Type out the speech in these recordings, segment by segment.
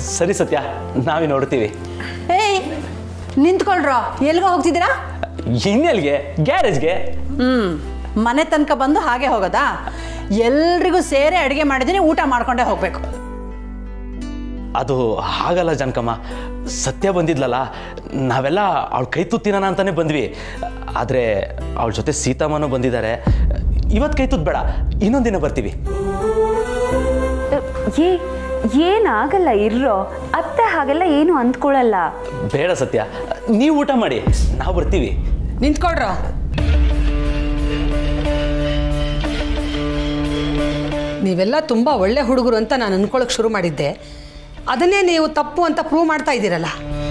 ಸರಿ ಸತ್ಯ ನಾವೇ ನೋಡ್ತೀವಿ ಏಯ್ ನಿಂತ್ಕೊಳ್ರೋ ಎಲ್ಗೋ ಹೋಗ್ತಿದ್ದೀರಾ ಇನ್ನೆಲ್ಗೆ ಗ್ಯಾರೇಜ್ಗೆ ಹ್ಮ್ ಮನೆ ತನಕ ಬಂದು ಹಾಗೆ ಹೋಗೋದಾ ಎಲ್ರಿಗೂ ಸೇರಿ ಅಡುಗೆ ಮಾಡಿದ್ದೀನಿ ಊಟ ಮಾಡ್ಕೊಂಡೇ ಹೋಗ್ಬೇಕು ಅದು ಹಾಗಲ್ಲ ಜನಕಮ್ಮ ಸತ್ಯ ಬಂದಿದ್ಲಲ್ಲ ನಾವೆಲ್ಲ ಅವಳ ಕೈ ತುತ್ತಿನ ಅಂತಾನೆ ಬಂದ್ವಿ ಆದರೆ ಅವಳ ಜೊತೆ ಸೀತಮ್ಮನೂ ಬಂದಿದ್ದಾರೆ ಇವತ್ತು ಕೈ ತುತ್ತು ಬೇಡ ಇನ್ನೊಂದು ದಿನ ಬರ್ತೀವಿ ಏ ಏನಾಗಲ್ಲ ಇರ್ರೋ ಅತ್ತೆ ಹಾಗೆಲ್ಲ ಏನು ಅಂದ್ಕೊಳ್ಳಲ್ಲ ಬೇಡ ಸತ್ಯ ನೀವು ಊಟ ಮಾಡಿ ನಾವು ಬರ್ತೀವಿ ನಿಂತ್ಕೊಳ್ರೋ ನೀವೆಲ್ಲ ತುಂಬ ಒಳ್ಳೆ ಹುಡುಗರು ಅಂತ ನಾನು ಅನ್ಕೊಳಕ್ ಶುರು ಮಾಡಿದ್ದೆ ಅದನ್ನೇ ನೀವು ತಪ್ಪು ಅಂತ ಪ್ರೂವ್ ಮಾಡ್ತಾ ಇದ್ದೀರಲ್ಲ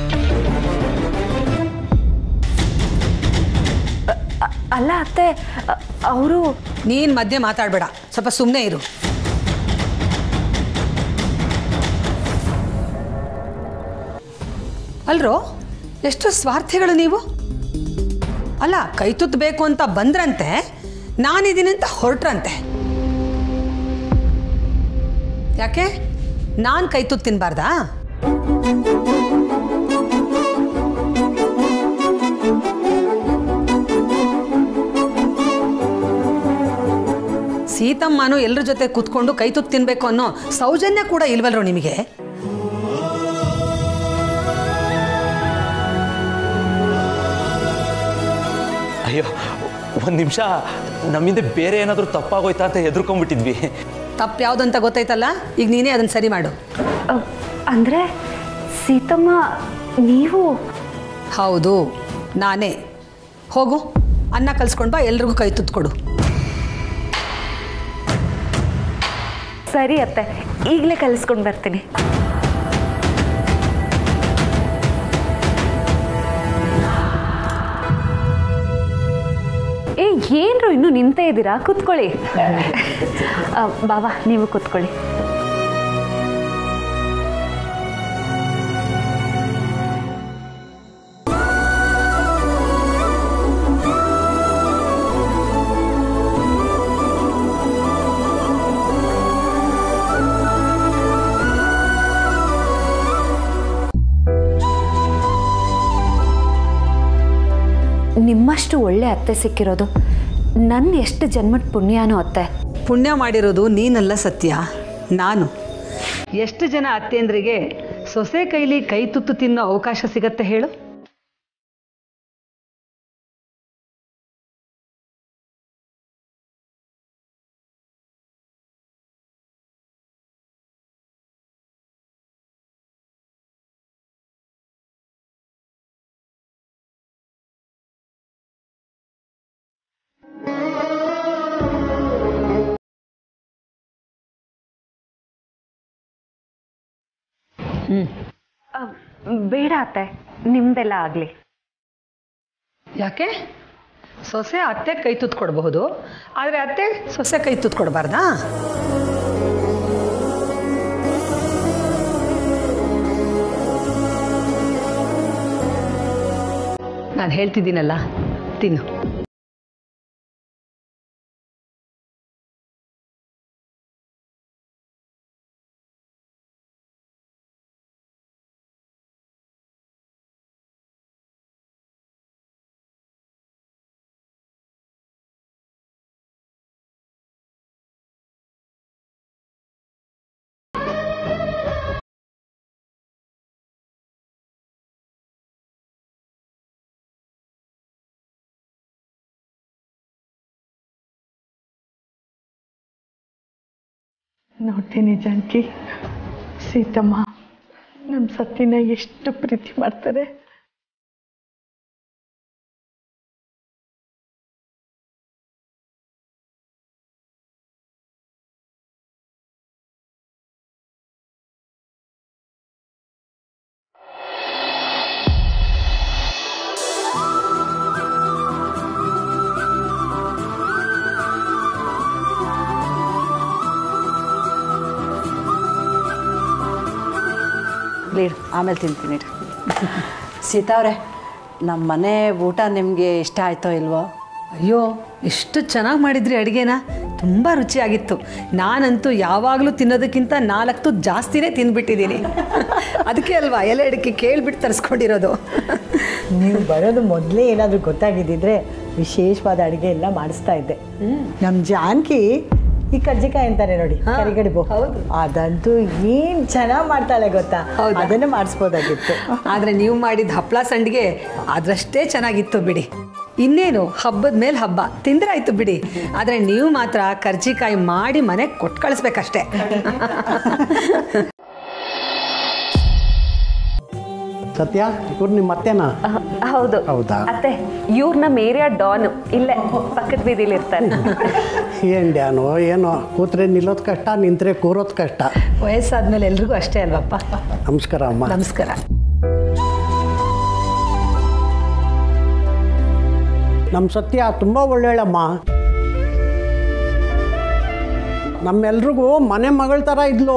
ಅ- ಅಲ್ಲ ಅತ್ತೆ ಅವರು ನೀನು ಮಧ್ಯೆ ಮಾತಾಡಬೇಡ ಸ್ವಲ್ಪ ಸುಮ್ಮನೆ ಇರು ಅಲ್ರೋ ಎಷ್ಟು ಸ್ವಾರ್ಥಿಗಳು ನೀವು ಅಲ್ಲ ಕೈ ತುತ್ತಬೇಕು ಅಂತ ಬಂದ್ರಂತೆ ನಾನಿದ್ದೀನಿ ಅಂತ ಹೊರಟ್ರಂತೆ ಯಾಕೆ ನಾನು ಕೈ ತುತ್ತು ತಿನ್ನಬಾರ್ದಾ ಸೀತಮ್ಮನು ಎಲ್ಲರ ಜೊತೆ ಕುತ್ಕೊಂಡು ಕೈ ತುತ್ತು ತಿನ್ಬೇಕು ಅನ್ನೋ ಸೌಜನ್ಯ ಕೂಡ ಇಲ್ವಲ್ರೋ ನಿಮಗೆ ಅಯ್ಯೋ ಒಂದು ನಿಮಿಷ ನಮ್ಮಿಂದ ಬೇರೆ ಏನಾದರೂ ತಪ್ಪಾಗೋಯ್ತಾ ಅಂತ ಹೆದರ್ಕೊಂಡ್ಬಿಟ್ಟಿದ್ವಿ ತಪ್ಪು ಯಾವುದು ಅಂತ ಗೊತ್ತಾಯ್ತಲ್ಲ ಈಗ ನೀನೇ ಅದನ್ನು ಸರಿ ಮಾಡು ಅ, ಅಂದ್ರೆ ಸೀತಮ್ಮ ನೀವು ಹೌದು ನಾನೇ ಹೋಗು ಅನ್ನ ಕಲ್ಸ್ಕೊಂಡು ಬಾ ಎಲ್ರಿಗೂ ಕೈ ತುತ್ತು ಕೊಡು ಸರಿ ಅತ್ತೆ ಈಗಲೇ ಕಲಿಸ್ಕೊಂಡು ಬರ್ತೀನಿ ಏ ಏನ್ರು ಇನ್ನು ನಿಂತೇ ಇದ್ದೀರಾ ಕುತ್ಕೊಳ್ಳಿ ಅ, ಬಾಬಾ ನೀವು ಕುತ್ಕೊಳ್ಳಿ ನಿಮ್ಮಷ್ಟು ಒಳ್ಳೆ ಅತ್ತೆ ಸಿಕ್ಕಿರೋದು ನನ್ನ ಎಷ್ಟು ಜನ್ಮದ ಪುಣ್ಯನೋ ಅತ್ತೆ ಪುಣ್ಯ ಮಾಡಿರೋದು ನೀನಲ್ಲ ಸತ್ಯ ನಾನು ಎಷ್ಟು ಜನ ಅತ್ತೆಂದ್ರಿಗೆ ಸೊಸೆ ಕೈಲಿ ಕೈ ತುತ್ತು ತಿನ್ನೋ ಅವಕಾಶ ಸಿಗತ್ತೆ ಹೇಳು ಅ, ಬೇಡ ಅತ್ತೆ ನಿಮ್ದೆಲ್ಲ ಆಗಲಿ ಯಾಕೆ ಸೊಸೆ ಅತ್ತೆ ಕೈ ತುತ್ತು ಕೊಡಬಹುದು ಆದರೆ ಅತ್ತೆ ಸೊಸೆ ಕೈ ತುತ್ತು ಕೊಡಬಾರ್ದಾ ನಾನು ಹೇಳ್ತಿದ್ದೀನಲ್ಲ ತಿನ್ನು ನೋಡ್ತೀನಿ ಜಾನಕಿ ಸೀತಮ್ಮ ನಮ್ಮ ಸತ್ತಿನ ಎಷ್ಟು ಪ್ರೀತಿ ಮಾಡ್ತಾರೆ ಲೀಡ್ ಆಮೇಲೆ ತಿಂತೀನಿ ಇರು. ಸೀತಾ ಅವರೇ ನಮ್ಮ ಮನೆ ಊಟ ನಿಮಗೆ ಇಷ್ಟ ಆಯ್ತೋ ಇಲ್ವೋ ಅಯ್ಯೋ ಎಷ್ಟು ಚೆನ್ನಾಗಿ ಮಾಡಿದ್ರಿ ಅಡುಗೆನ ತುಂಬ ರುಚಿಯಾಗಿತ್ತು ನಾನಂತೂ ಯಾವಾಗಲೂ ತಿನ್ನೋದಕ್ಕಿಂತ ನಾಲ್ಕು ಜಾಸ್ತಿನೇ ತಿಂದ್ಬಿಟ್ಟಿದ್ದೀನಿ ಅದಕ್ಕೆ ಅಲ್ವಾ ಎಲೆ ಅಡಿಕೆ ಕೇಳ್ಬಿಟ್ಟು ತರಿಸ್ಕೊಂಡಿರೋದು ನೀವು ಬರೋದು ಮೊದಲೇ ಏನಾದರೂ ಗೊತ್ತಾಗಿದ್ದಿದ್ರೆ ವಿಶೇಷವಾದ ಅಡುಗೆ ಎಲ್ಲ ಮಾಡಿಸ್ತಾ ಇದ್ದೆ ನಮ್ಮ ಜಾನ್ಕಿ ಈ ಕರ್ಜಿಕಾಯಿ ಅಂತಾರೆ ನೋಡಿ ಹಾ, ಕರಿಗಡಿಬು ಹೌದು. ಅದಂತೂ ಏನ್ ಚೆನ್ನಾಗಿ ಮಾಡ್ತಾಳೆ ಗೊತ್ತಾ ಹೌದಾ? ಅದನ್ನು ಮಾಡಿಸ್ಬೋದಾಗಿತ್ತು ಆದರೆ ನೀವು ಮಾಡಿದ ಹಪ್ಪಳ ಸಂಡಿಗೆ ಅದರಷ್ಟೇ ಚೆನ್ನಾಗಿತ್ತು ಬಿಡಿ ಇನ್ನೇನು ಹಬ್ಬದ ಮೇಲೆ ಹಬ್ಬ ತಿಂದ್ರಾಯ್ತು ಬಿಡಿ ಆದರೆ ನೀವು ಮಾತ್ರ ಕರ್ಜಿಕಾಯಿ ಮಾಡಿ ಮನೆಗೆ ಕೊಟ್ಟು ಕಳಿಸ್ಬೇಕಷ್ಟೇ ಸತ್ಯ ಇವ್ರು ನಿಮ್ಮ ಅತ್ತೆನಾ ಹೌದು ಹೌದಾ? ಅತ್ತೆ ಇವ್ರು ನಮ್ಮ ಏರಿಯಾ ಡಾನ್ ಇಲ್ಲೇ ಪಕ್ಕದ ಬೀದಿಲಿ ಇರ್ತಾರೆ ಏನು ಡ್ಯಾನು ಏನೋ ಕೂತ್ರೆ ನಿಲ್ಲೋದು ಕಷ್ಟ ನಿಂತ್ರೆ ಕೂರೋದು ಕಷ್ಟ ವಯಸ್ಸಾದ್ಮೇಲೆ ಎಲ್ರಿಗೂ ಅಷ್ಟೇ ಅಲ್ವಪ್ಪ ನಮಸ್ಕಾರ ಅಮ್ಮ ನಮಸ್ಕಾರ ನಮ್ಮ ಸತ್ಯ ತುಂಬ ಒಳ್ಳೆಯಳಮ್ಮ ನಮ್ಮೆಲ್ರಿಗೂ ಮನೆ ಮಗಳ ಥರ ಇದ್ಲು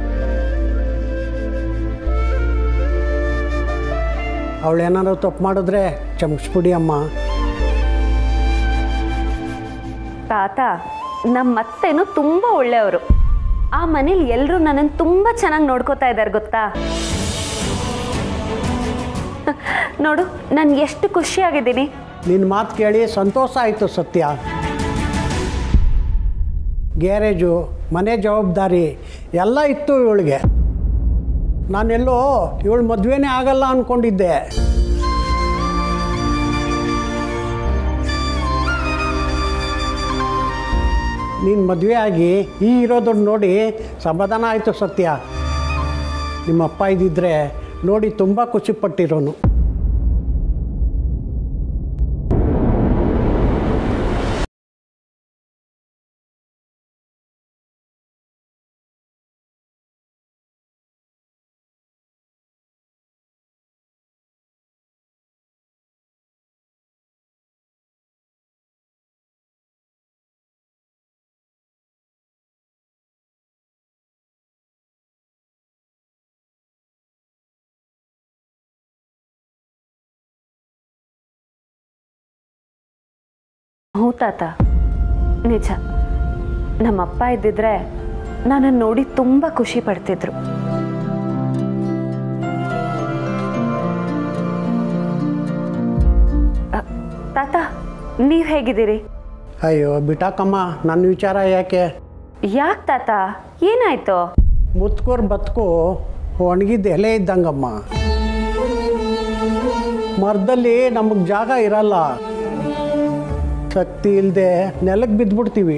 ಅವಳೇನಾದ್ರು ತಪ್ಪು ಮಾಡಿದ್ರೆ ಕ್ಷಮಿಸ್ಬಿಡಿ ಅಮ್ಮ ತಾತ ನಮ್ಮ ಅತ್ತೆನೂ ತುಂಬ ಒಳ್ಳೆಯವರು ಆ ಮನೇಲಿ ಎಲ್ಲರೂ ನನ್ನನ್ನು ತುಂಬ ಚೆನ್ನಾಗಿ ನೋಡ್ಕೋತಾ ಇದ್ದಾರೆ ಗೊತ್ತಾ ನೋಡು ನಾನು ಎಷ್ಟು ಖುಷಿಯಾಗಿದ್ದೀನಿ ನಿನ್ನ ಮಾತು ಕೇಳಿ ಸಂತೋಷ ಆಯಿತು ಸತ್ಯ ಗ್ಯಾರೇಜು ಮನೆ ಜವಾಬ್ದಾರಿ ಎಲ್ಲ ಇತ್ತು ಇವಳಿಗೆ ನಾನೆಲ್ಲೋ ಇವಳು ಮದುವೆನೇ ಆಗಲ್ಲ ಅಂದ್ಕೊಂಡಿದ್ದೆ ನೀನು ಮದುವೆ ಆಗಿ ಈ ಇರೋದನ್ನ ನೋಡಿ ಸಮಾಧಾನ ಆಯಿತು ಸತ್ಯ ನಿಮ್ಮ ಅಪ್ಪ ಇದ್ದಿದ್ರೆ ನೋಡಿ ತುಂಬ ಖುಷಿಪಟ್ಟಿರೋನು ಹ್ಞೂ ತಾತ ನಿಜ ನಮ್ಮಪ್ಪ ಇದ್ದಿದ್ರೆ ನನ್ನನ್ನು ನೋಡಿ ತುಂಬ ಖುಷಿ ಪಡ್ತಿದ್ರು ಅ, ತಾತ ನೀವು ಹೇಗಿದ್ದೀರಿ ಅಯ್ಯೋ ಬಿಟಾಕಮ್ಮ ನನ್ನ ವಿಚಾರ ಯಾಕೆ ಯಾಕೆ ತಾತ ಏನಾಯ್ತು ಮುತ್ಕೋರ್ ಬದುಕು ಒಣಗಿದ ಎಲೆ ಇದ್ದಂಗಮ್ಮ ಮರದಲ್ಲಿ ನಮಗೆ ಜಾಗ ಇರಲ್ಲ ಶಕ್ತಿ ಇಲ್ಲದೆ ನೆಲಕ್ಕೆ ಬಿದ್ದುಬಿಡ್ತೀವಿ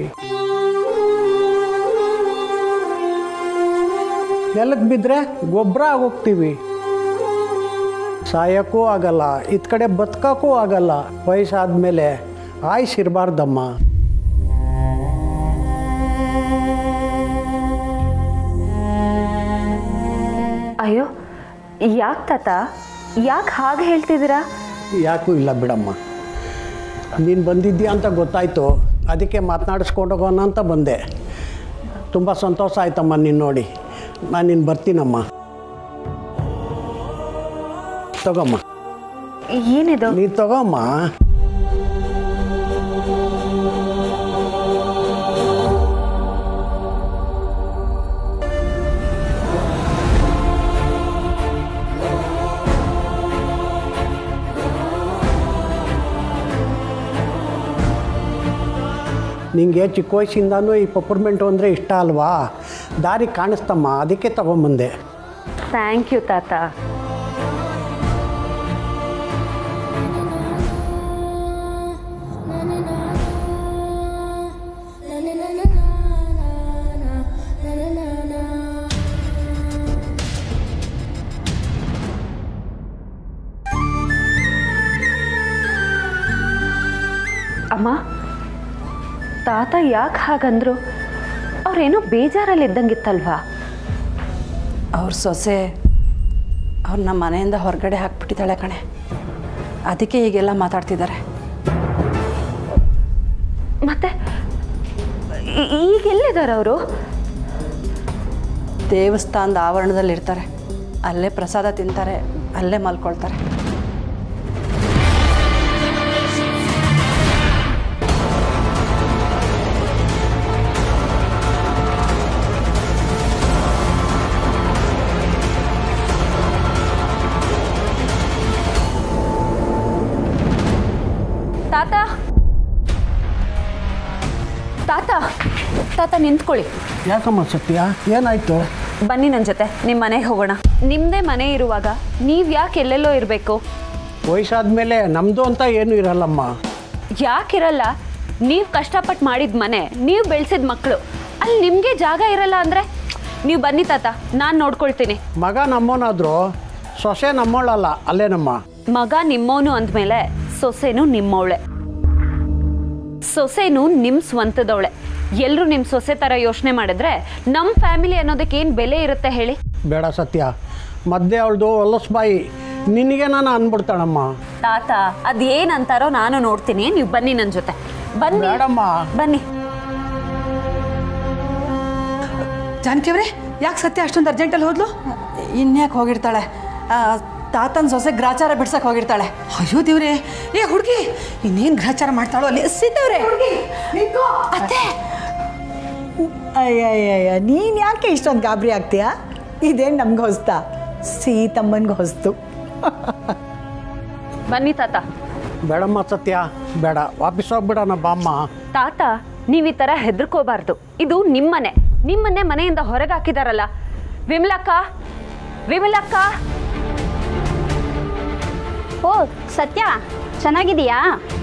ನೆಲಕ್ಕೆ ಬಿದ್ದರೆ ಗೊಬ್ಬರ ಆಗೋಗ್ತೀವಿ ಸಾಯೋಕ್ಕೂ ಆಗಲ್ಲ ಇತ್ ಕಡೆ ಬದುಕೋಕ್ಕೂ ಆಗಲ್ಲ ವಯಸ್ಸಾದ್ಮೇಲೆ ಆಯುಸ್ ಇರಬಾರ್ದಮ್ಮ ಅಯ್ಯೋ ಯಾಕೆ ತಾತ ಯಾಕೆ ಹಾಗೆ ಹೇಳ್ತಿದ್ದೀರಾ ಯಾಕೂ ಇಲ್ಲ ಬಿಡಮ್ಮ ನೀನು ಬಂದಿದ್ದೀಯ ಅಂತ ಗೊತ್ತಾಯಿತು ಅದಕ್ಕೆ ಮಾತನಾಡಿಸ್ಕೊಂಡು ಹೋಗೋಣ ಅಂತ ಬಂದೆ ತುಂಬ ಸಂತೋಷ ಆಯ್ತಮ್ಮ ನೀನು ನೋಡಿ ನಾನು ನೀನು ಬರ್ತೀನಮ್ಮ ತಗೊಮ್ಮ ಏನಿದು ನೀನು ತಗೊಮ್ಮ ನಿಂಗೆ ಚಿಕ್ಕ ವಯಸ್ಸಿಂದನೂ ಈ ಪಪ್ಪರ್ಮೆಂಟು ಅಂದರೆ ಇಷ್ಟ ಅಲ್ವಾ ದಾರಿ ಕಾಣಿಸ್ತಮ್ಮ ಅದಕ್ಕೆ ತಗೊಂಬಂದೆ ಥ್ಯಾಂಕ್ ಯು ತಾತ ಅಮ್ಮ ತಾತ ಯಾಕೆ ಹಾಗಂದ್ರು ಅವ್ರೇನೋ ಬೇಜಾರಲ್ಲಿ ಇದ್ದಂಗಿತ್ತಲ್ವಾ ಅವ್ರ ಸೊಸೆ ಅವ್ರನ್ನ ಮನೆಯಿಂದ ಹೊರಗಡೆ ಹಾಕ್ಬಿಟ್ಟಿದ್ದಾಳೆ ಕಣೆ ಅದಕ್ಕೆ ಹೀಗೆಲ್ಲ ಮಾತಾಡ್ತಿದ್ದಾರೆ ಮತ್ತೆ ಈ- ಈಗ ಎಲ್ಲಿದ್ದಾರೆ ಅವರು ದೇವಸ್ಥಾನದ ಆವರಣದಲ್ಲಿರ್ತಾರೆ ಅಲ್ಲೇ ಪ್ರಸಾದ ತಿಂತಾರೆ ಅಲ್ಲೇ ಮಲ್ಕೊಳ್ತಾರೆ ತಾತ ತಾತ ನಿಂತ್ಕೊಳ್ಳಿ ಯಾಕಮ್ಮ ಸತ್ಯ ಏನಾಯ್ತು ಬನ್ನಿ ನನ್ನ ಜೊತೆ ನಿಮ್ಮ ಮನೆಗೆ ಹೋಗೋಣ ನಿಮ್ಮದೇ ಮನೆ ಇರುವಾಗ ನೀವು ಯಾಕೆ ಎಲ್ಲೆಲ್ಲೋ ಇರಬೇಕು ವಯಸ್ಸಾದ್ಮೇಲೆ ನಮ್ಮದು ಅಂತ ಏನೂ ಇರಲ್ಲಮ್ಮ ಯಾಕಿರಲ್ಲ ನೀವು ಕಷ್ಟಪಟ್ಟು ಮಾಡಿದ ಮನೆ ನೀವು ಬೆಳೆಸಿದ ಮಕ್ಕಳು ಅಲ್ಲಿ ನಿಮಗೆ ಜಾಗ ಇರಲ್ಲ ಅಂದರೆ ನೀವು ಬನ್ನಿ ತಾತ ನಾನು ನೋಡ್ಕೊಳ್ತೀನಿ ಮಗ ನಮ್ಮವನಾದರೂ ಸೊಸೆ ನಮ್ಮವಳಲ್ಲ ಅಲ್ಲೇನಮ್ಮ ಮಗ ನಿಮ್ಮವನು ಅಂದಮೇಲೆ ಸೊಸೆನೂ ನಿಮ್ಮವಳೆ ಸೊಸೆನೂ ನಿಮ್ಮ ಸ್ವಂತದವಳೆ ಎಲ್ಲರೂ ನಿಮ್ಮ ಸೊಸೆ ಥರ ಯೋಚನೆ ಮಾಡಿದ್ರೆ ನಮ್ಮ ಫ್ಯಾಮಿಲಿ ಅನ್ನೋದಕ್ಕೆ ಏನು ಬೆಲೆ ಇರುತ್ತೆ ಹೇಳಿ ಬೇಡ ಸತ್ಯ ಮಧ್ಯೆ ಅವಳದು ಹೊಲಸ್ಬಾಯಿ ನಿನಗೆ ನಾನು ಅನ್ಬಿಡ್ತಾಳಮ್ಮ ತಾತ ಅದೇನಂತಾರೋ ನಾನು ನೋಡ್ತೀನಿ ನೀವು ಬನ್ನಿ ನನ್ನ ಜೊತೆ ಬನ್ನಿ ಬೇಡಮ್ಮ ಬನ್ನಿ ಜಾನಕಿ ಅವರೇ ಯಾಕೆ ಸತ್ಯ ಅಷ್ಟೊಂದು ಅರ್ಜೆಂಟಲ್ಲಿ ಹೋದ್ಲು ಇನ್ಯಾಕೆ ಹೋಗಿರ್ತಾಳೆ ಆ, ತಾತನ ಸೊಸೆ ಗ್ರಾಚಾರ ಬಿಡ್ಸಕ್ಕೆ ಹೋಗಿರ್ತಾಳೆ ಅಯ್ಯೋ ದೇವ್ರೆ ಏ ಹುಡುಗಿ ಇನ್ನೇನು ಗ್ರಹಚಾರ ಮಾಡ್ತಾಳೋ ಅಲ್ಲಿ ಸಿದ್ದವ್ರೆ ಅತ್ತೆ ಅಯ್ಯಯ್ಯಯ್ಯ ನೀನು ಯಾಕೆ ಇಷ್ಟೊಂದು ಗಾಬರಿ ಆಗ್ತೀಯಾ ಇದೇನು ನಮ್ಗೆ ಹೊಸ್ತಾ ಸೀತಮ್ಮನಿಗೆ ಹೊಸ್ತು ಬನ್ನಿ ತಾತ ಬೇಡಮ್ಮ ಸತ್ಯ ಬೇಡ ವಾಪಸ್ ಹೋಗ್ಬಿಡೋಣ ಬಾಮ್ಮ ತಾತ ನೀವು ಈ ಥರ ಹೆದರ್ಕೋಬಾರ್ದು ಇದು ನಿಮ್ಮನೆ ನಿಮ್ಮನ್ನೇ ಮನೆಯಿಂದ ಹೊರಗೆ ಹಾಕಿದಾರಲ್ಲ ವಿಮಲಕ್ಕ ವಿಮಲಕ್ಕ ಓ ಸತ್ಯ ಚೆನ್ನಾಗಿದೀಯಾ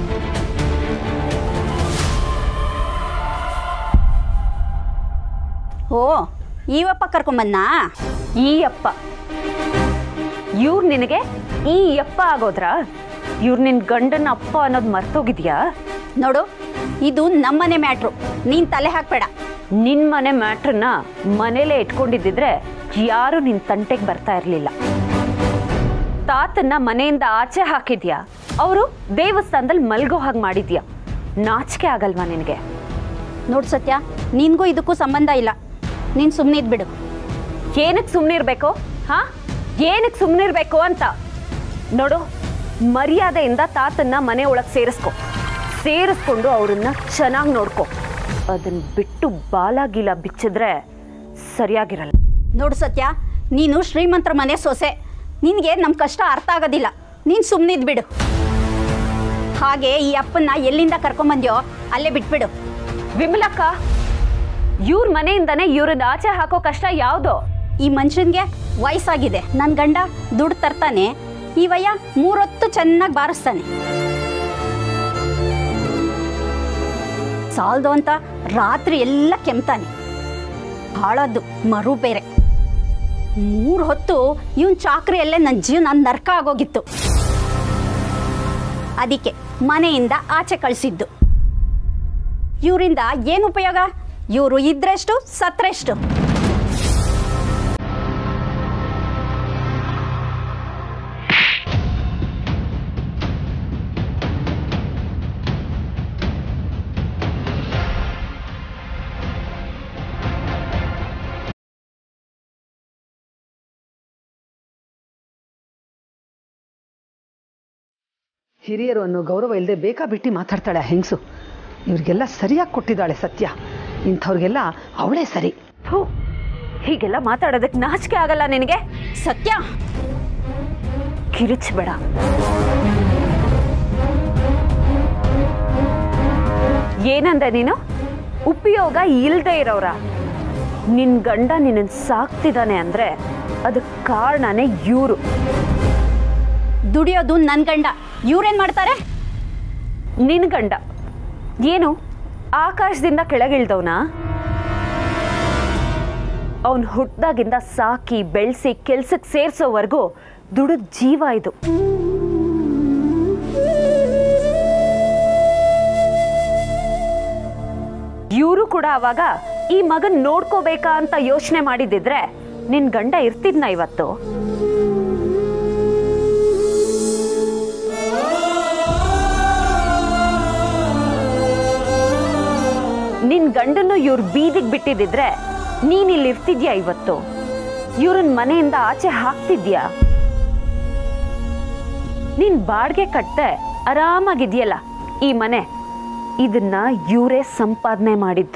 ಓ ಈವಪ್ಪ ಕರ್ಕೊಂಬನ್ನಾ ಈ ಅಪ್ಪ ಇವ್ರು ನಿನಗೆ ಈ ಅಪ್ಪ ಆಗೋದ್ರ ಇವ್ರು ನಿನ್ನ ಗಂಡನ ಅಪ್ಪ ಅನ್ನೋದು ಮರ್ತೋಗಿದ್ಯಾ ನೋಡು ಇದು ನಮ್ಮನೆ ಮ್ಯಾಟ್ರು ನೀನ್ ತಲೆ ಹಾಕ್ಬೇಡ ನಿನ್ನ ಮನೆ ಮ್ಯಾಟ್ರನ್ನ ಮನೇಲೇ ಇಟ್ಕೊಂಡಿದ್ದಿದ್ರೆ ಯಾರು ನಿನ್ನ ತಂಟೆಗೆ ಬರ್ತಾ ಇರಲಿಲ್ಲ ತಾತನ್ನ ಮನೆಯಿಂದ ಆಚೆ ಹಾಕಿದ್ಯಾ ಅವರು ದೇವಸ್ಥಾನದಲ್ಲಿ ಮಲ್ಗೋ ಹಾಗೆ ಮಾಡಿದ್ಯಾ ನಾಚಿಕೆ ಆಗಲ್ವಾ ನಿನಗೆ ನೋಡು ಸತ್ಯ ನಿನ್ಗೂ ಇದಕ್ಕೂ ಸಂಬಂಧ ಇಲ್ಲ ನೀನು ಸುಮ್ಮನೆ ಇದ್ಬಿಡು ಏನಕ್ಕೆ ಸುಮ್ಮನಿರ್ಬೇಕು ಹಾ ಏನಕ್ಕೆ ಸುಮ್ಮನಿರ್ಬೇಕು ಅಂತ ನೋಡು ಮರ್ಯಾದೆಯಿಂದ ತಾತನ್ನ ಮನೆ ಒಳಗೆ ಸೇರಿಸ್ಕೊ ಸೇರಿಸ್ಕೊಂಡು ಅವ್ರನ್ನ ಚೆನ್ನಾಗಿ ನೋಡ್ಕೊ ಅದನ್ನ ಬಿಟ್ಟು ಬಾಲಾಗಿಲ ಬಿಚ್ಚಿದ್ರೆ ಸರಿಯಾಗಿರಲ್ಲ ನೋಡು ಸತ್ಯ ನೀನು ಶ್ರೀಮಂತರ ಮನೆ ಸೊಸೆ ನಿನಗೆ ನಮ್ಮ ಕಷ್ಟ ಅರ್ಥ ಆಗೋದಿಲ್ಲ ನೀನು ಸುಮ್ಮನಿದ್ ಬಿಡು ಹಾಗೆ ಈ ಅಪ್ಪನ್ನ ಎಲ್ಲಿಂದ ಕರ್ಕೊಂಬಂದ್ಯೋ ಅಲ್ಲೇ ಬಿಟ್ಬಿಡು ವಿಮಲಕ್ಕ ಇವ್ರ ಮನೆಯಿಂದನೇ ಇವ್ರನ್ನ ಆಚೆ ಹಾಕೋ ಕಷ್ಟ ಯಾವ್ದು ಈ ಮನುಷ್ಯನ್ಗೆ ವಯಸ್ಸಾಗಿದೆ ನನ್ನ ಗಂಡ ದುಡ್ಡು ತರ್ತಾನೆ ಈ ವಯ್ಯ ಮೂರೊತ್ತು ಚೆನ್ನಾಗಿ ಬಾರಿಸ್ತಾನೆ ಸಾಲ್ದು ಅಂತ ರಾತ್ರಿ ಎಲ್ಲ ಕೆಮ್ತಾನೆ ಹಾಳದ್ದು ಮರು ಬೇರೆ ಮೂರು ಹೊತ್ತು ಇವನ್ ಚಾಕ್ರಿಯಲ್ಲೇ ನನ್ನ ಜೀವನ ನರ್ಕ ಆಗೋಗಿತ್ತು ಅದಕ್ಕೆ ಮನೆಯಿಂದ ಆಚೆ ಕಳಿಸಿದ್ದು ಇವರಿಂದ ಏನು ಉಪಯೋಗ ಇವರು ಇದ್ರೆಷ್ಟು ಸತ್ರೆಷ್ಟು ಹಿರಿಯರು ಅನ್ನೋ ಗೌರವ ಇಲ್ಲದೆ ಬೇಕಾ ಬಿಟ್ಟು ಮಾತಾಡ್ತಾಳೆ ಆ ಹೆಂಗಸು ಇವ್ರಿಗೆಲ್ಲ ಸರಿಯಾಗಿ ಕೊಟ್ಟಿದ್ದಾಳೆ ಸತ್ಯ ಇಂಥವ್ರಿಗೆಲ್ಲ ಅವಳೇ ಸರಿ ಥು, ಹೀಗೆಲ್ಲ ಮಾತಾಡೋದಕ್ಕೆ ನಾಚಿಕೆ ಆಗಲ್ಲ ನಿನಗೆ ಸತ್ಯ ಕಿರಿಚ್ಬೇಡ ಏನಂದೆ ನೀನು ಉಪಯೋಗ ಇಲ್ದೇ ಇರೋರ ನಿನ್ ಗಂಡ ನಿನ್ನ ಸಾಕ್ತಿದ್ದಾನೆ ಅಂದ್ರೆ ಅದಕ್ಕೆ ಕಾರಣನೇ ಇವರು ದುಡಿಯೋದು ನನ್ನ ಗಂಡ ಇವ್ರೇನ್ ಮಾಡ್ತಾರೆ ನಿನ್ ಗಂಡ ಏನು ಆಕಾಶದಿಂದ ಕೆಳಗಿಳ್ದವನ ಅವನ್ ಹುಟ್ದಾಗಿಂದ ಸಾಕಿ ಬೆಳೆಸಿ ಕೆಲ್ಸಕ್ಕೆ ಸೇರ್ಸೋವರೆಗೂ ದುಡಿದ ಜೀವ ಇದು ಇವರು ಕೂಡ ಅವಾಗ ಈ ಮಗನ್ ನೋಡ್ಕೋಬೇಕಾ ಅಂತ ಯೋಚನೆ ಮಾಡಿದಿದ್ರೆ ನಿನ್ ಗಂಡ ಇರ್ತಿದ್ನ ಇವತ್ತು ನಿನ್ ಗಂಡನ್ನು ಇವ್ರು ಬೀದಿಗೆ ಬಿಟ್ಟಿದ್ದಿದ್ರೆ ನೀನ್ ಇಲ್ಲಿ ಇರ್ತಿದ್ಯಾ ಇವತ್ತು ಇವ್ರನ್ ಮನೆಯಿಂದ ಆಚೆ ಹಾಕ್ತಿದ್ಯಾ ನೀನ್ ಬಾಡ್ಗೆ ಕಟ್ಟೆ ಆರಾಮಾಗಿದ್ಯಲ್ಲ ಈ ಮನೆ ಇದನ್ನ ಇವರೇ ಸಂಪಾದನೆ ಮಾಡಿದ್ದು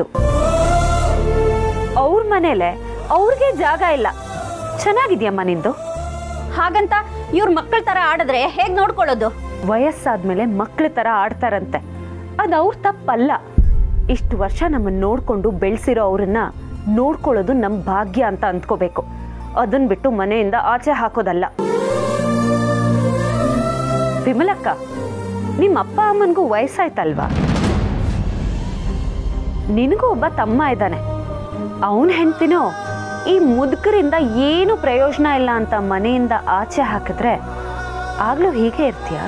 ಅವ್ರ ಮನೇಲೆ ಅವ್ರಿಗೆ ಜಾಗ ಇಲ್ಲ ಚೆನ್ನಾಗಿದ್ಯಮ್ಮ ನಿಂದು ಹಾಗಂತ ಇವ್ರ ಮಕ್ಕಳ ತರ ಆಡಿದ್ರೆ ಹೇಗ್ ನೋಡ್ಕೊಳ್ಳೋದು ವಯಸ್ಸಾದ್ಮೇಲೆ ಮಕ್ಳ ತರ ಆಡ್ತಾರಂತೆ ಅದು ಅವ್ರ ತಪ್ಪಲ್ಲ ಇಷ್ಟು ವರ್ಷ ನಮ್ಮನ್ನು ನೋಡಿಕೊಂಡು ಬೆಳೆಸಿರೋ ಅವ್ರನ್ನ ನೋಡ್ಕೊಳ್ಳೋದು ನಮ್ಮ ಭಾಗ್ಯ ಅಂತ ಅಂದ್ಕೋಬೇಕು ಅದನ್ನ ಬಿಟ್ಟು ಮನೆಯಿಂದ ಆಚೆ ಹಾಕೋದಲ್ಲ ವಿಮಲಕ್ಕ ನಿಮ್ಮ ಅಪ್ಪ ಅಮ್ಮನಿಗೂ ವಯಸ್ಸಾಯ್ತಲ್ವಾ ನಿನಗೂ ಒಬ್ಬ ತಮ್ಮ ಇದ್ದಾನೆ ಅವನ ಹೆಂಡ್ತಿನೋ ಈ ಮುದುಕರಿಂದ ಏನು ಪ್ರಯೋಜನ ಇಲ್ಲ ಅಂತ ಮನೆಯಿಂದ ಆಚೆ ಹಾಕಿದ್ರೆ ಆಗ್ಲೂ ಹೀಗೆ ಇರ್ತೀಯಾ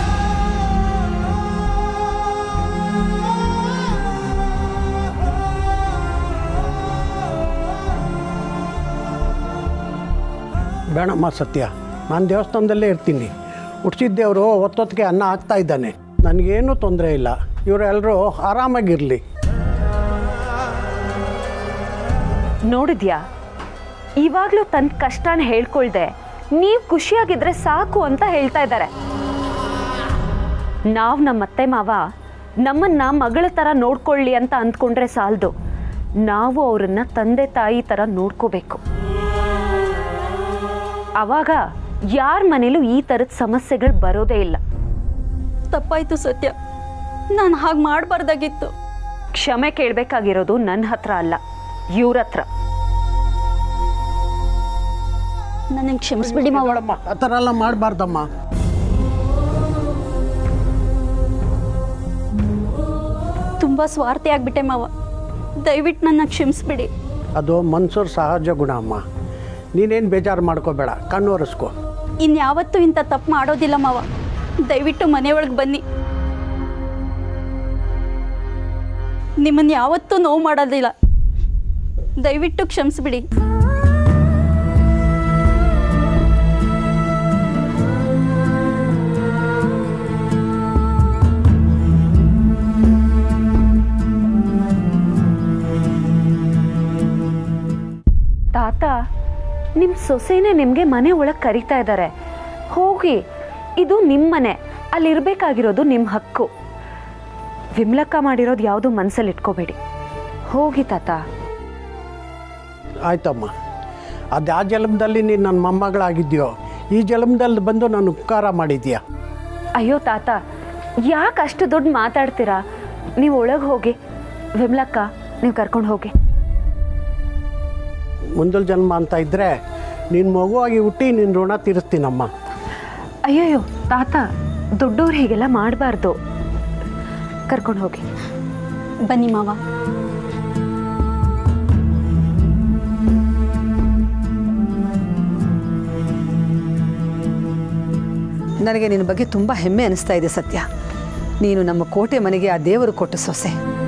ಬೇಡಮ್ಮ ಸತ್ಯ ನಾನು ದೇವಸ್ಥಾನದಲ್ಲೇ ಇರ್ತೀನಿ ಹುಟ್ಟಿಸಿದ್ದೇವರು ಒತ್ತೊತ್ತಿಗೆ ಅನ್ನ ಹಾಕ್ತಾ ಇದ್ದಾನೆ ನನಗೇನು ತೊಂದರೆ ಇಲ್ಲ ಇವರೆಲ್ಲರೂ ಆರಾಮಾಗಿರಲಿ ನೋಡಿದ್ಯಾ ಇವಾಗ್ಲೂ ತನ್ನ ಕಷ್ಟನ ಹೇಳ್ಕೊಳ್ದೆ ನೀವು ಖುಷಿಯಾಗಿದ್ರೆ ಸಾಕು ಅಂತ ಹೇಳ್ತಾ ಇದ್ದಾರೆ ನಾವು ನಮ್ಮ ಅತ್ತೆ ಮಾವ ನಮ್ಮನ್ನ ಮಗಳ ಥರ ನೋಡ್ಕೊಳ್ಳಿ ಅಂತ ಅಂದ್ಕೊಂಡ್ರೆ ಸಾಲದು ನಾವು ಅವರನ್ನ ತಂದೆ ತಾಯಿ ಥರ ನೋಡ್ಕೋಬೇಕು ಅವಾಗ ಯಾರ ಮನೇಲೂ ಈ ಥರದ ಸಮಸ್ಯೆಗಳು ಬರೋದೇ ಇಲ್ಲ ತಪ್ಪಾಯ್ತು ಸತ್ಯ ನಾನು ಹಾಗೆ ಮಾಡಬಾರ್ದಾಗಿತ್ತು ಕ್ಷಮೆ ಕೇಳಬೇಕಾಗಿರೋದು ನನ್ನ ಹತ್ರ ಅಲ್ಲ ಇವ್ರ ಹತ್ರ ನನಗೆ ಕ್ಷಮಿಸ್ಬಿಡಿ ಮಾವ ಬೇಡಮ್ಮ ಆ ಥರ ಎಲ್ಲ ಮಾಡಬಾರ್ದಮ್ಮ ತುಂಬ ಸ್ವಾರ್ಥಿ ಆಗ್ಬಿಟ್ಟೆ ಮಾವ ದಯವಿಟ್ಟು ನನ್ನ ಕ್ಷಮಿಸ್ಬಿಡಿ ಅದು ಮನ್ಸೂರ್ ಸಹಜ ಗುಣ ಅಮ್ಮ ನೀನೇನು ಬೇಜಾರು ಮಾಡ್ಕೋಬೇಡ ಕಣ್ಣು ಒರೆಸ್ಕೋ ಇನ್ಯಾವತ್ತೂ ಇಂಥ ತಪ್ಪು ಮಾಡೋದಿಲ್ಲ ಮಾವ ದಯವಿಟ್ಟು ಮನೆಯೊಳಗೆ ಬನ್ನಿ ನಿಮ್ಮನ್ನು ಯಾವತ್ತೂ ನೋವು ಮಾಡೋದಿಲ್ಲ ದಯವಿಟ್ಟು ಕ್ಷಮಿಸ್ಬಿಡಿ ತಾತ ನಿಮ್ಮ ಸೊಸೆನೇ ನಿಮಗೆ ಮನೆ ಒಳಗೆ ಕರಿತಾ ಇದ್ದಾರೆ ಹೋಗಿ ಇದು ನಿಮ್ಮ ಮನೆ ಅಲ್ಲಿರ್ಬೇಕಾಗಿರೋದು ನಿಮ್ಮ ಹಕ್ಕು ವಿಮ್ಲಕ್ಕ ಮಾಡಿರೋದು ಯಾವುದು ಮನಸ್ಸಲ್ಲಿ ಇಟ್ಕೋಬೇಡಿ ಹೋಗಿ ತಾತ ಆಯ್ತಮ್ಮ ಅದು ಆ ಜನ್ಮದಲ್ಲಿ ನೀನು ನನ್ನ ಮೊಮ್ಮಗಳಾಗಿದ್ಯೋ ಈ ಜನ್ಮದಲ್ಲಿ ಬಂದು ನಾನು ಉಪಕಾರ ಮಾಡಿದ್ಯಾ ಅಯ್ಯೋ ತಾತ ಯಾಕೆ ಅಷ್ಟು ದುಡ್ಡು ಮಾತಾಡ್ತೀರಾ ನೀವು ಒಳಗೆ ಹೋಗಿ ವಿಮ್ಲಕ್ಕ ನೀವು ಕರ್ಕೊಂಡು ಹೋಗಿ ಮುಂದಲ್ ಜನ್ಮ ಅಂತ ಇದ್ದರೆ ನಿನ್ನ ಮಗುವಾಗಿ ಹುಟ್ಟಿ ನಿನ್ನ ಋಣ ತೀರಿಸ್ತೀನಮ್ಮ ಅಯ್ಯಯ್ಯೋ ತಾತ ದೊಡ್ಡವ್ರು ಹೀಗೆಲ್ಲ ಮಾಡಬಾರ್ದು ಕರ್ಕೊಂಡು ಹೋಗಿ ಬನ್ನಿ ಮಾವ ನನಗೆ ನಿನ್ನ ಬಗ್ಗೆ ತುಂಬ ಹೆಮ್ಮೆ ಅನಿಸ್ತಾ ಇದೆ ಸತ್ಯ ನೀನು ನಮ್ಮ ಕೋಟೆ ಮನೆಗೆ ಆ ದೇವರು ಕೊಟ್ಟ ಸೊಸೆ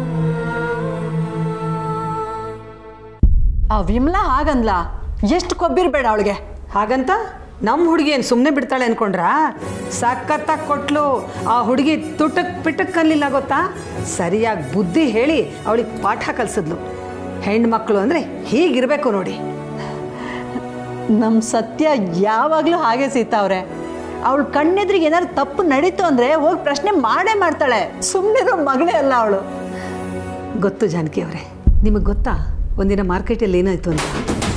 ಆ ವಿಮಲಾ ಹಾಗಂದ್ಲ ಎಷ್ಟು ಕೊಬ್ಬಿರ್ಬೇಡ ಅವಳಿಗೆ ಹಾಗಂತ ನಮ್ಮ ಹುಡುಗಿ ಏನು ಸುಮ್ಮನೆ ಬಿಡ್ತಾಳೆ ಅನ್ಕೊಂಡ್ರಾ ಸಖತ್ತಾಗಿ ಕೊಟ್ಲು ಆ ಹುಡುಗಿ ತುಟಕ್ ಪಿಟಕ್ ಕಲ್ಲಿಲ್ಲ ಗೊತ್ತಾ ಸರಿಯಾಗಿ ಬುದ್ಧಿ ಹೇಳಿ ಅವಳಿಗೆ ಪಾಠ ಕಲಿಸಿದ್ಲು ಹೆಣ್ಮಕ್ಳು ಅಂದರೆ ಹೀಗಿರಬೇಕು ನೋಡಿ ನಮ್ಮ ಸತ್ಯ ಯಾವಾಗಲೂ ಹಾಗೆ ಸೀತಾವ್ರೆ ಅವಳು ಕಣ್ಣೆದ್ರಿಗೆ ಏನಾದ್ರು ತಪ್ಪು ನಡೀತು ಅಂದರೆ ಹೋಗಿ ಪ್ರಶ್ನೆ ಮಾಡೇ ಮಾಡ್ತಾಳೆ ಸುಮ್ಮನಿರೋ ಮಗಳೇ ಅಲ್ಲ ಅವಳು ಗೊತ್ತು ಜಾನಕಿ ಅವರೇ ನಿಮಗೆ ಗೊತ್ತಾ ಒಂದಿನ ಮಾರ್ಕೆಟಲ್ಲಿ ಏನಾಯ್ತು ಅಂತ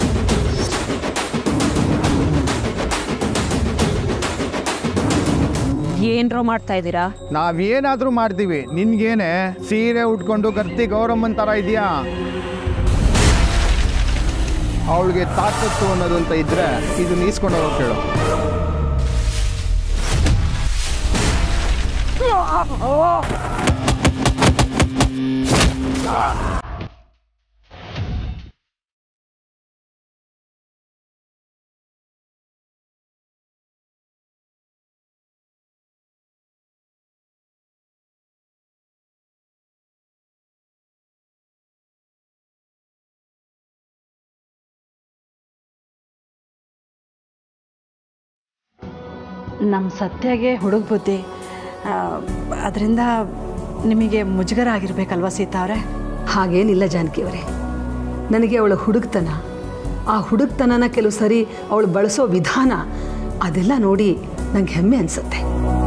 ಏನ್ರೋ ಮಾಡ್ತಾ ಇದ್ದೀರಾ ನಾವೇನಾದ್ರೂ ಮಾಡ್ತೀವಿ ನಿನ್ಗೇನೆ ಸೀರೆ ಉಟ್ಕೊಂಡು ಗರ್ತಿ ಗೌರಮ್ಮನ್ ಥರ ಇದೆಯಾ ಅವಳಿಗೆ ತಾಕತ್ತು ಅನ್ನೋದು ಅಂತ ಇದ್ರೆ ಇದು ನೀಸ್ಕೊಂಡು ಹೋಗೋ ಕೇಳು ನಮ್ಮ ಸತ್ಯಗೆ ಹುಡುಗ ಬುದ್ಧಿ ಅದರಿಂದ ನಿಮಗೆ ಮುಜುಗರ ಆಗಿರ್ಬೇಕಲ್ವಾ ಸೀತಾ ಅವರೇ ಹಾಗೇನಿಲ್ಲ ಜಾನಕಿ ಅವರೇ ನನಗೆ ಅವಳ ಹುಡುಕ್ತನ ಆ ಹುಡುಕ್ತನನ ಕೆಲವು ಸರಿ ಅವಳು ಬಳಸೋ ವಿಧಾನ ಅದೆಲ್ಲ ನೋಡಿ ನಂಗೆ ಹೆಮ್ಮೆ ಅನಿಸುತ್ತೆ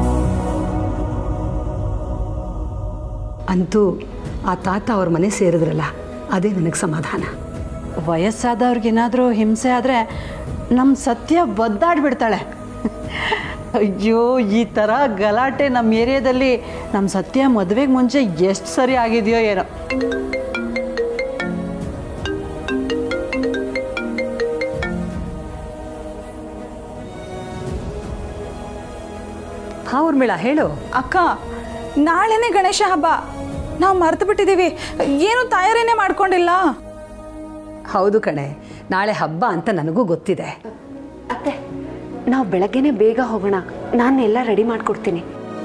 ಅಂತೂ ಆ ತಾತ ಅವ್ರ ಮನೆ ಸೇರಿದ್ರಲ್ಲ ಅದೇ ನನಗೆ ಸಮಾಧಾನ ವಯಸ್ಸಾದವ್ರಿಗೇನಾದರೂ ಹಿಂಸೆ ಆದರೆ ನಮ್ಮ ಸತ್ಯ ಒದ್ದಾಡ್ಬಿಡ್ತಾಳೆ ಅಯ್ಯೋ ಈ ಥರ ಗಲಾಟೆ ನಮ್ಮ ಏರಿಯಾದಲ್ಲಿ ನಮ್ಮ ಸತ್ಯ ಮದುವೆಗೆ ಮುಂಚೆ ಎಷ್ಟು ಸರಿ ಆಗಿದೆಯೋ ಏನೋ ಹಾ ಊರ್ಮಿಳಾ ಹೇಳು ಅಕ್ಕ ನಾಳೆನೇ ಗಣೇಶ ಹಬ್ಬ ನಾವು ಮರ್ತು ಬಿಟ್ಟಿದ್ದೀವಿ ಏನು ತಯಾರಿನೇ ಮಾಡ್ಕೊಂಡಿಲ್ಲ ಹೌದು ಕಣೆ ನಾಳೆ ಹಬ್ಬ ಅಂತ ನನಗೂ ಗೊತ್ತಿದೆ ಅತ್ತೆ ನಾವು ಬೆಳಗ್ಗೆನೆ ಬೇಗ ಹೋಗೋಣ ನಾನು ಎಲ್ಲ ರೆಡಿ ಮಾಡ್ಕೊಡ್ತೀನಿ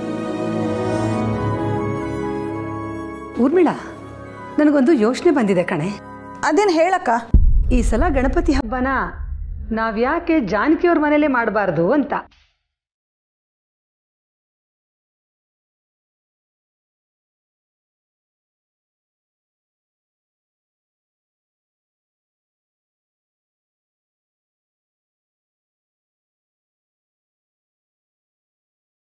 ಊರ್ಮಿಳಾ ನನಗೊಂದು ಯೋಚನೆ ಬಂದಿದೆ ಕಣೆ ಅದೇನು ಹೇಳಕ್ಕ ಈ ಸಲ ಗಣಪತಿ ಹಬ್ಬನ ನಾವ್ಯಾಕೆ ಜಾನಕಿಯವ್ರ ಮನೇಲೆ ಮಾಡಬಾರ್ದು ಅಂತ